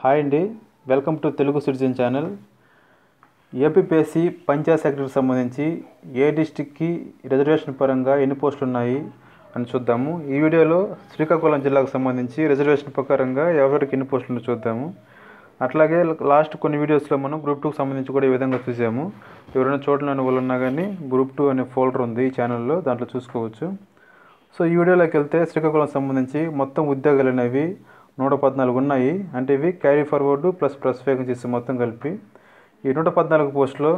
hi అండి welcome to Telugu citizen channel APPSC panchayat సెక్రటరీకి సంబంధించి ఏ డిస్టిక్కి రిజర్వేషన్ పరంగా ఎన్ని పోస్టులు ఉన్నాయి అని చూద్దాము ఈ వీడియోలో శ్రీకాకుళం జిల్లాకు సంబంధించి రిజర్వేషన్ ప్రకారంగా ఎవరికి ఎన్ని పోస్టులు ఉన్నాయో చూద్దాము అట్లాగే లాస్ట్ కొన్ని వీడియోస్లో మనం గ్రూప్ టూకి సంబంధించి కూడా ఈ విధంగా చూసాము ఎవరైనా చూడలేని వాళ్ళు ఉన్నా కానీ గ్రూప్ టూ అనే ఫోల్డర్ ఉంది ఈ ఛానల్లో దాంట్లో చూసుకోవచ్చు సో ఈ వీడియోలోకి వెళ్తే శ్రీకాకుళం సంబంధించి మొత్తం ఉద్యోగాలు అనేవి నూట పద్నాలుగు ఉన్నాయి అంటే ఇవి carry forward plus plus vacancies మొత్తం కలిపి ఈ నూట పద్నాలుగు పోస్టులో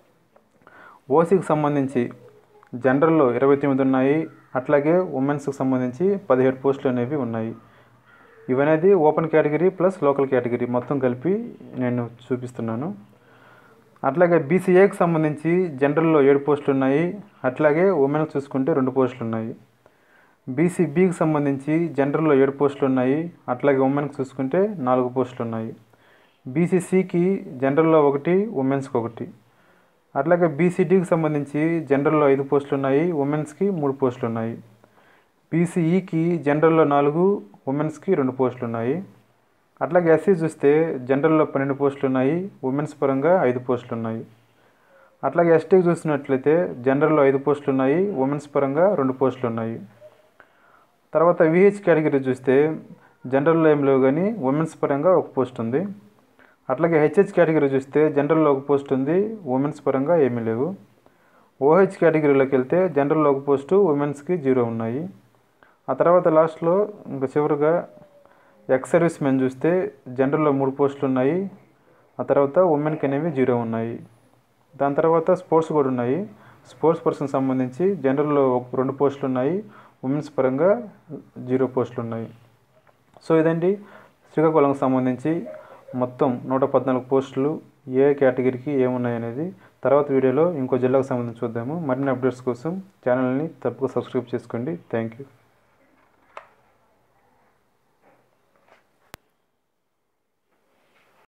ఓసీకి సంబంధించి జనరల్లో ఇరవై తొమ్మిది ఉన్నాయి అట్లాగే ఉమెన్స్కి సంబంధించి పదిహేడు పోస్టులు అనేవి ఉన్నాయి ఇవనేది open category plus local category మొత్తం కలిపి నేను చూపిస్తున్నాను అట్లాగే బీసీఏకి సంబంధించి జనరల్లో ఏడు పోస్టులు ఉన్నాయి అట్లాగే ఉమెన్కి చూసుకుంటే రెండు పోస్టులు ఉన్నాయి బీసీబీకి సంబంధించి జనరల్లో ఏడు పోస్టులు ఉన్నాయి అట్లాగే ఉమెన్కి చూసుకుంటే నాలుగు పోస్టులు ఉన్నాయి బీసీసీకి జనరల్లో ఒకటి ఉమెన్స్కి ఒకటి అట్లాగే బీసీడీకి సంబంధించి జనరల్లో ఐదు పోస్టులు ఉన్నాయి ఉమెన్స్కి మూడు పోస్టులు ఉన్నాయి బీసీఈకి జనరల్లో నాలుగు ఉమెన్స్కి రెండు పోస్టులు ఉన్నాయి అట్లాగే ఎస్సీ చూస్తే జనరల్లో పన్నెండు పోస్టులు ఉన్నాయి ఉమెన్స్ పరంగా ఐదు పోస్టులు ఉన్నాయి అట్లాగే ఎస్టీకి చూసినట్లయితే జనరల్లో ఐదు పోస్టులు ఉన్నాయి ఉమెన్స్ పరంగా రెండు పోస్టులు ఉన్నాయి తర్వాత విహెచ్ కేటగిరీ చూస్తే జనరల్లో ఏం లేవు కానీ ఉమెన్స్ పరంగా ఒక పోస్ట్ ఉంది అట్లాగే హెచ్హెచ్ కేటగిరీ చూస్తే జనరల్లో ఒక పోస్ట్ ఉంది ఉమెన్స్ పరంగా ఏమీ లేవు ఓహెచ్ కేటగిరీలోకి వెళ్తే జనరల్లో ఒక పోస్టు ఉమెన్స్కి జీరో ఉన్నాయి ఆ తర్వాత లాస్ట్లో ఇంకా చివరిగా ఎక్స్ సర్వీస్ మెన్ చూస్తే జనరల్లో మూడు పోస్టులు ఉన్నాయి ఆ తర్వాత ఉమెన్కి అనేవి జీరో ఉన్నాయి దాని తర్వాత స్పోర్ట్స్ కూడా ఉన్నాయి స్పోర్ట్స్ పర్సన్ సంబంధించి జనరల్లో ఒక రెండు పోస్టులు ఉన్నాయి ఉమెన్స్ పరంగా జీరో పోస్టులు ఉన్నాయి సో ఇదండి శ్రీకాకుళంకి సంబంధించి మొత్తం నూట పద్నాలుగు పోస్టులు ఏ కేటగిరీకి ఏమున్నాయి అనేది తర్వాత వీడియోలో ఇంకో జిల్లాకు సంబంధించి చూద్దాము మరిన్ని అప్డేట్స్ కోసం ఛానల్ని తప్పక సబ్స్క్రైబ్ చేసుకోండి థ్యాంక్ యూ